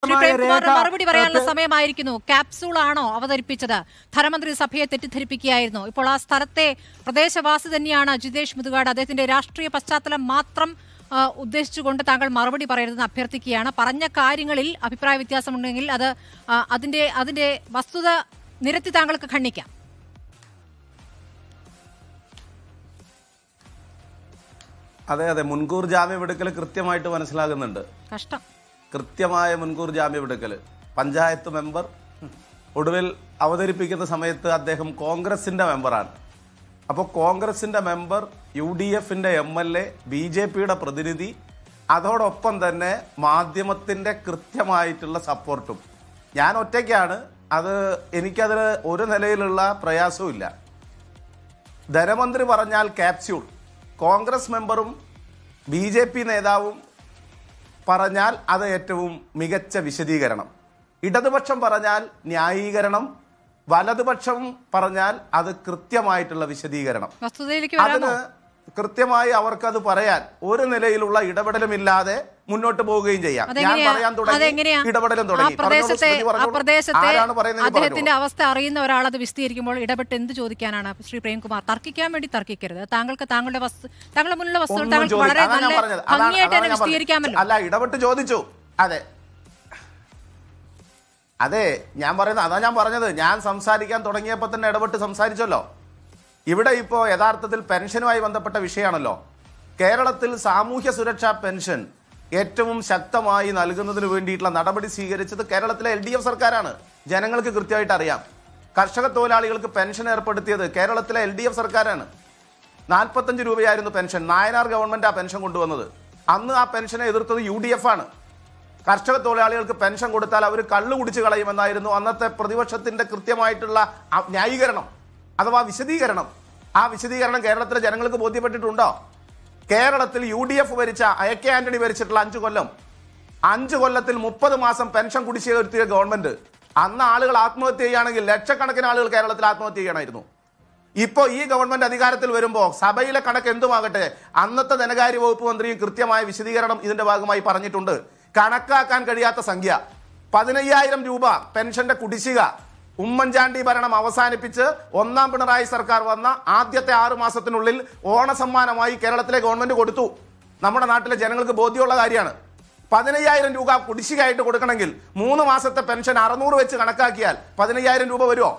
വ്യക്തമായ പ്രേംകുമാറിന് രേഖ മറുപടി പറയാനുള്ള ഏഹ്, സമയമായിരിക്കുന്നു ക്യാപ്സൂൾ ആണോ അവതരിപ്പിച്ചത് ധനമന്ത്രി സഭയെ തെറ്റിദ്ധരിപ്പിക്കുകയായിരുന്നു ഇപ്പോൾ ആ സ്ഥലത്തെ പ്രദേശവാസി തന്നെയാണ് ജിതേഷ് മുതുകാട് അദ്ദേഹത്തിന്റെ രാഷ്ട്രീയ പശ്ചാത്തലം മാത്രം ആ, ഉദ്ദേശിച്ചുകൊണ്ട് താങ്കൾ മറുപടി പറയരുതെന്ന് അഭ്യർത്ഥിക്കുകയാണ് പറഞ്ഞ കാര്യങ്ങളിൽ അഭിപ്രായ വ്യത്യാസമുണ്ടെങ്കിൽ അത് ആ, അതിന്റെ അതിന്റെ വസ്തുത നിരത്തി താങ്കൾക്ക് ഖണ്ഡിക്കാം അതെ അതെ മുൻകൂർ ജാമ്യമെടുക്കൽ കൃത്യമായിട്ട് മനസ്സിലാകുന്നുണ്ട് കഷ്ടം കൃത്യമായ മുൻകൂർ ജാമ്യമെടുക്കൽ പഞ്ചായത്ത് മെമ്പർ ഒടുവിൽ അവതരിപ്പിക്കുന്ന സമയത്ത് അദ്ദേഹം കോൺഗ്രസിന്റെ മെമ്പറാണ് അപ്പോൾ കോൺഗ്രസിന്റെ മെമ്പർ യു ഡി എഫിന്റെ M L A B J പിയുടെ പ്രതിനിധി അതോടൊപ്പം തന്നെ മാധ്യമത്തിന്റെ കൃത്യമായിട്ടുള്ള സപ്പോർട്ടും ഞാൻ ഒറ്റയ്ക്കാണ് അത് എനിക്കതിൽ ഒരു നിലയിലുള്ള പ്രയാസവും ഇല്ല ധനമന്ത്രി പറഞ്ഞാൽ ക്യാപ്സ്യൂൾ കോൺഗ്രസ് മെമ്പറും ബി ജെ പി നേതാവും പറഞ്ഞാൽ അത് ഏറ്റവും മികച്ച വിശദീകരണം ഇടതുപക്ഷം പറഞ്ഞാൽ ന്യായീകരണം വലതുപക്ഷം പറഞ്ഞാൽ അത് കൃത്യമായിട്ടുള്ള വിശദീകരണം വസ്തുതയിലേക്ക് അതിന് വരാമോ കൃത്യമായി അവർക്കത് പറയാൻ ഒരു നിലയിലുള്ള ഇടപെടലുമില്ലാതെ മുന്നോട്ട് പോവുകയും ചെയ്യാം ഞാൻ അതെങ്ങനെയാ പറയാൻ തുടങ്ങി അതെങ്ങനെയാ ഇടപെടലും ആ തുടങ്ങി പറഞ്ഞോളൂ, പ്രദേശത്തെ സ്മൃതി ആ പറഞ്ഞോളൂ. പ്രദേശത്തെ ആരാണ് പറയുന്നത് അദ്ദേഹത്തിന്റെ അവസ്ഥ അറിയുന്ന ഒരാൾ അത് വിശദീകരിക്കുമ്പോൾ ഇടപെട്ട് എന്ത് ചോദിക്കാനാണ് ശ്രീ പ്രേംകുമാർ തർക്കിക്കാൻ വേണ്ടി തർക്കിക്കരുത് താങ്കൾക്ക് താങ്കളുടെ വസ്തു താങ്കളുടെ മുന്നിലുള്ള വസ്തുക്കൾ ഒന്നും താങ്കൾക്ക് ചോദിക്ക- വളരെ അതാ ഞാൻ നല്ല പറഞ്ഞത്. അതാണ്- ഭംഗിയായിട്ട് അതാണ് തന്നെ ഞാൻ പറഞ്ഞത്. വിശദീകരിക്കാമല്ലോ അല്ല ഇടപെട്ട് ചോദിച്ചു അതെ അതെ ഞാൻ പറയുന്നത് അതാ ഞാൻ പറഞ്ഞത് ഞാൻ സംസാരിക്കാൻ തുടങ്ങിയപ്പോൾ തന്നെ ഇടപെട്ട് സംസാരിച്ചല്ലോ ഇവിടെ ഇപ്പോൾ യഥാർത്ഥത്തിൽ പെൻഷനുമായി ബന്ധപ്പെട്ട വിഷയമാണല്ലോ കേരളത്തിൽ സാമൂഹ്യ സുരക്ഷാ പെൻഷൻ ഏറ്റവും ശക്തമായി നൽകുന്നതിന് വേണ്ടിയിട്ടുള്ള നടപടി സ്വീകരിച്ചത് കേരളത്തിലെ എൽ ഡി എഫ് സർക്കാരാണ് ജനങ്ങൾക്ക് കൃത്യമായിട്ട് അറിയാം കർഷക തൊഴിലാളികൾക്ക് പെൻഷൻ ഏർപ്പെടുത്തിയത് കേരളത്തിലെ എൽ ഡി എഫ് സർക്കാരാണ് നാൽപ്പത്തഞ്ച് രൂപയായിരുന്നു പെൻഷൻ നായനാർ ഗവൺമെന്റ് ആ പെൻഷൻ കൊണ്ടുവന്നത് അന്ന് ആ പെൻഷനെ എതിർത്തത് യു ഡി എഫ് ആണ് കർഷക തൊഴിലാളികൾക്ക് പെൻഷൻ കൊടുത്താൽ അവർ കള്ളു കുടിച്ച് കളയുമെന്നായിരുന്നു അന്നത്തെ പ്രതിപക്ഷത്തിന്റെ കൃത്യമായിട്ടുള്ള ആ ന്യായീകരണം അഥവാ വിശദീകരണം ആ വിശദീകരണം കേരളത്തിലെ ജനങ്ങൾക്ക് ബോധ്യപ്പെട്ടിട്ടുണ്ടോ കേരളത്തിൽ യു ഡി എഫ് ഭരിച്ച എ കെ ആന്റണി ഭരിച്ചിട്ടുള്ള അഞ്ചു കൊല്ലം അഞ്ചു കൊല്ലത്തിൽ മുപ്പത് മാസം പെൻഷൻ കുടിശ്ശിക വരുത്തിയ ഗവൺമെന്റ് അന്ന് ആളുകൾ ആത്മഹത്യ ചെയ്യുകയാണെങ്കിൽ ലക്ഷക്കണക്കിന് ആളുകൾ കേരളത്തിൽ ആത്മഹത്യ ചെയ്യണമായിരുന്നു ഇപ്പോ ഈ ഗവൺമെന്റ് അധികാരത്തിൽ വരുമ്പോൾ സഭയിലെ കണക്ക് എന്തുമാകട്ടെ അന്നത്തെ ധനകാര്യ വകുപ്പ് മന്ത്രിയും കൃത്യമായ വിശദീകരണം ഇതിന്റെ ഭാഗമായി പറഞ്ഞിട്ടുണ്ട് കണക്കാക്കാൻ കഴിയാത്ത സംഖ്യ പതിനയ്യായിരം രൂപ പെൻഷന്റെ കുടിശ്ശിക ഉമ്മൻചാണ്ടി ഭരണം അവസാനിപ്പിച്ച് ഒന്നാം പിണറായി സർക്കാർ വന്ന ആദ്യത്തെ ആറ് മാസത്തിനുള്ളിൽ ഓണസമ്മാനമായി കേരളത്തിലെ ഗവൺമെന്റ് കൊടുത്തു നമ്മുടെ നാട്ടിലെ ജനങ്ങൾക്ക് ബോധ്യമുള്ള കാര്യമാണ് പതിനയ്യായിരം രൂപ കുടിശ്ശികയായിട്ട് കൊടുക്കണമെങ്കിൽ മൂന്ന് മാസത്തെ പെൻഷൻ അറുന്നൂറ് വെച്ച് കണക്കാക്കിയാൽ പതിനയ്യായിരം രൂപ വരുമോ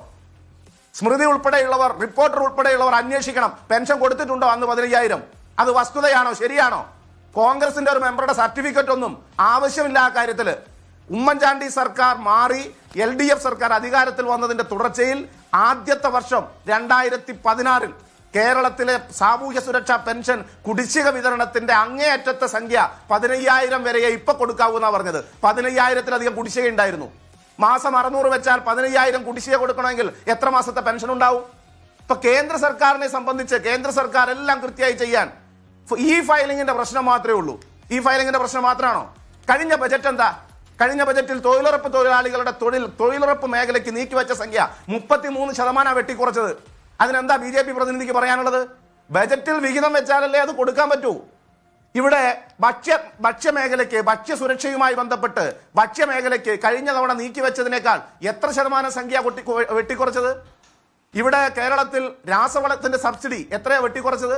സ്മൃതി ഉൾപ്പെടെയുള്ളവർ റിപ്പോർട്ടർ ഉൾപ്പെടെയുള്ളവർ അന്വേഷിക്കണം പെൻഷൻ കൊടുത്തിട്ടുണ്ടോ അന്ന് പതിനയ്യായിരം അത് വസ്തുതയാണോ ശരിയാണോ കോൺഗ്രസിന്റെ ഒരു മെമ്പറുടെ സർട്ടിഫിക്കറ്റ് ഒന്നും ആവശ്യമില്ല ആ കാര്യത്തില് ഉമ്മൻചാണ്ടി സർക്കാർ മാറി എൽ ഡി എഫ് സർക്കാർ അധികാരത്തിൽ വന്നതിന്റെ തുടർച്ചയിൽ ആദ്യത്തെ വർഷം രണ്ടായിരത്തി പതിനാറിൽ കേരളത്തിലെ സാമൂഹ്യ സുരക്ഷാ പെൻഷൻ കുടിശ്ശിക വിതരണത്തിന്റെ അങ്ങേയറ്റത്തെ സംഖ്യ പതിനയ്യായിരം വരെയേ ഇപ്പൊ കൊടുക്കാവൂ എന്നാ പറഞ്ഞത് പതിനയ്യായിരത്തിലധികം കുടിശ്ശിക ഉണ്ടായിരുന്നു മാസം അറുന്നൂറ് വെച്ചാൽ പതിനയ്യായിരം കുടിശ്ശിക കൊടുക്കണമെങ്കിൽ എത്ര മാസത്തെ പെൻഷൻ ഉണ്ടാവും ഇപ്പൊ കേന്ദ്ര സർക്കാരിനെ സംബന്ധിച്ച് കേന്ദ്ര സർക്കാർ എല്ലാം കൃത്യമായി ചെയ്യാൻ ഫ- ഈ ഫയലിംഗിന്റെ പ്രശ്നം മാത്രമേ ഉള്ളൂ ഈ ഫയലിംഗിന്റെ പ്രശ്നം മാത്രമാണോ കഴിഞ്ഞ ബജറ്റ് എന്താ കഴിഞ്ഞ ബജറ്റിൽ തൊഴിലുറപ്പ് തൊഴിലാളികളുടെ തൊഴിൽ തൊഴിലുറപ്പ് മേഖലയ്ക്ക് നീക്കിവെച്ച സംഖ്യ മുപ്പത്തിമൂന്ന് ശതമാനം വെട്ടിക്കുറച്ചത് അതിനെന്താ ബി ജെ പി പ്രതിനിധിക്ക് പറയാനുള്ളത് ബജറ്റിൽ വിഹിതം വെച്ചാലല്ലേ അത് കൊടുക്കാൻ പറ്റൂ ഇവിടെ ഭക്ഷ്യ ഭക്ഷ്യമേഖലയ്ക്ക് ഭക്ഷ്യസുരക്ഷയുമായി ബന്ധപ്പെട്ട് ഭക്ഷ്യമേഖലയ്ക്ക് കഴിഞ്ഞ തവണ നീക്കിവെച്ചതിനേക്കാൾ എത്ര ശതമാനം സംഖ്യ കൊട്ടി വെട്ടിക്കുറച്ചത് ഇവിടെ കേരളത്തിൽ രാസവളത്തിന്റെ സബ്സിഡി എത്രയാ വെട്ടിക്കുറച്ചത്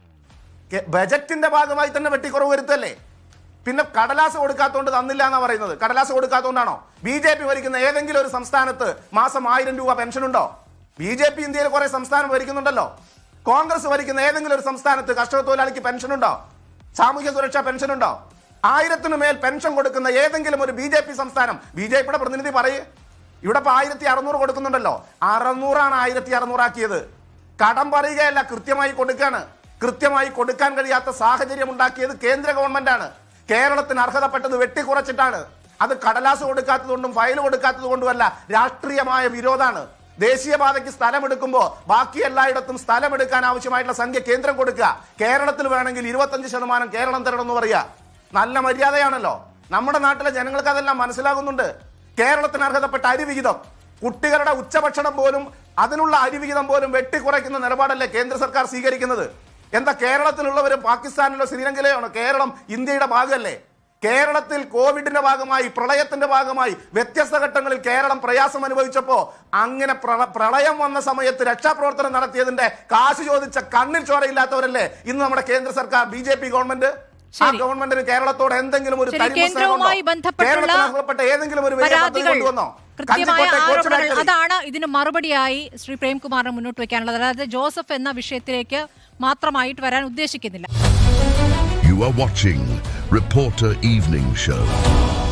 കെ- ബജറ്റിന്റെ ഭാഗമായി തന്നെ വെട്ടിക്കുറവ് വരുത്തല്ലേ പിന്നെ കടലാസ് കൊടുക്കാത്തോണ്ട് തന്നില്ല എന്നാ പറയുന്നത് കടലാസ് കൊടുക്കാത്തോണ്ടാണോ ബി ജെ പി ഭരിക്കുന്ന ഏതെങ്കിലും ഒരു സംസ്ഥാനത്ത് മാസം ആയിരം രൂപ പെൻഷൻ ഉണ്ടോ ബി ജെ പി ഇന്ത്യയിൽ കുറെ സംസ്ഥാനം ഭരിക്കുന്നുണ്ടല്ലോ കോൺഗ്രസ് ഭരിക്കുന്ന ഏതെങ്കിലും ഒരു സംസ്ഥാനത്ത് കർഷക തൊഴിലാളിക്ക് പെൻഷൻ ഉണ്ടോ സാമൂഹ്യ സുരക്ഷാ പെൻഷൻ ഉണ്ടോ ആയിരത്തിനു മേൽ പെൻഷൻ കൊടുക്കുന്ന ഏതെങ്കിലും ഒരു ബി ജെ പി സംസ്ഥാനം ബി ജെ പിയുടെ പ്രതിനിധി പറയേ ഇവിടെ ഇപ്പൊ ആയിരത്തി അറുന്നൂറ് കൊടുക്കുന്നുണ്ടല്ലോ അറുന്നൂറാണ് ആയിരത്തി അറുന്നൂറാക്കിയത് കടം പറയുകയല്ല കൃത്യമായി കൊടുക്കാണ് കൃത്യമായി കൊടുക്കാൻ കഴിയാത്ത സാഹചര്യം ഉണ്ടാക്കിയത് കേന്ദ്ര ഗവൺമെന്റാണ് കേരളത്തിന് അർഹതപ്പെട്ടത് വെട്ടിക്കുറച്ചിട്ടാണ് അത് കടലാസ് കൊടുക്കാത്തതുകൊണ്ടും ഫയൽ കൊടുക്കാത്തത് കൊണ്ടുമല്ല രാഷ്ട്രീയമായ വിരോധാണ് ദേശീയപാതയ്ക്ക് സ്ഥലം എടുക്കുമ്പോൾ ബാക്കി എല്ലായിടത്തും സ്ഥലം എടുക്കാൻ ആവശ്യമായിട്ടുള്ള സംഖ്യ കേന്ദ്രം കൊടുക്കുക കേരളത്തിൽ വേണമെങ്കിൽ ഇരുപത്തഞ്ച് ശതമാനം കേരളം തരണം എന്ന് പറയുക നല്ല മര്യാദയാണല്ലോ നമ്മുടെ നാട്ടിലെ ജനങ്ങൾക്ക് അതെല്ലാം മനസ്സിലാകുന്നുണ്ട് കേരളത്തിന് അർഹതപ്പെട്ട അരിവിഹിതം കുട്ടികളുടെ ഉച്ചഭക്ഷണം പോലും അതിനുള്ള അരിവിഹിതം പോലും വെട്ടിക്കുറയ്ക്കുന്ന നിലപാടല്ലേ കേന്ദ്ര സർക്കാർ സ്വീകരിക്കുന്നത് എന്താ കേരളത്തിലുള്ളവർ പാകിസ്ഥാനിലോ ശ്രീലങ്കയിലോ ആണ് കേരളം ഇന്ത്യയുടെ ഭാഗമല്ലേ കേരളത്തിൽ കോവിഡിന്റെ ഭാഗമായി പ്രളയത്തിന്റെ ഭാഗമായി വ്യത്യസ്ത ഘട്ടങ്ങളിൽ കേരളം പ്രയാസം അനുഭവിച്ചപ്പോ അങ്ങനെ പ്ര- പ്രളയം വന്ന സമയത്ത് രക്ഷാപ്രവർത്തനം നടത്തിയതിന്റെ കാശ് ചോദിച്ച കണ്ണിൽ ചോരയില്ലാത്തവരല്ലേ ഇന്ന് നമ്മുടെ കേന്ദ്ര സർക്കാർ ബി ജെ പി ഗവൺമെന്റ് ആ ശരി. ഗവൺമെന്റിന് കേരളത്തോട് എന്തെങ്കിലും ഒരു ശരി, തരിമ്പ് സ്നേഹമുണ്ടോ? കേന്ദ്രവുമായി ബന്ധപ്പെട്ടുള്ള കേരളത്തിന് അർഹതപ്പെട്ട ഏതെങ്കിലും ഒരു വലിയ പദ്ധതി പരാതികൾ കൊണ്ടുവന്നോ കൃത്യമായ കഞ്ചിക്കോട്ടെ കോച്ച് ആരോപണങ്ങൾ ഫാക്ടറി. അതാണ് ഇതിന് മറുപടിയായി ശ്രീ പ്രേംകുമാറിന് മുന്നോട്ട് വെക്കാനുള്ളത് അതായത് ജോസഫ് എന്ന വിഷയത്തിലേക്ക് മാത്രമായിട്ട് വരാൻ ഉദ്ദേശിക്കുന്നില്ല You are watching Reporter Evening Show.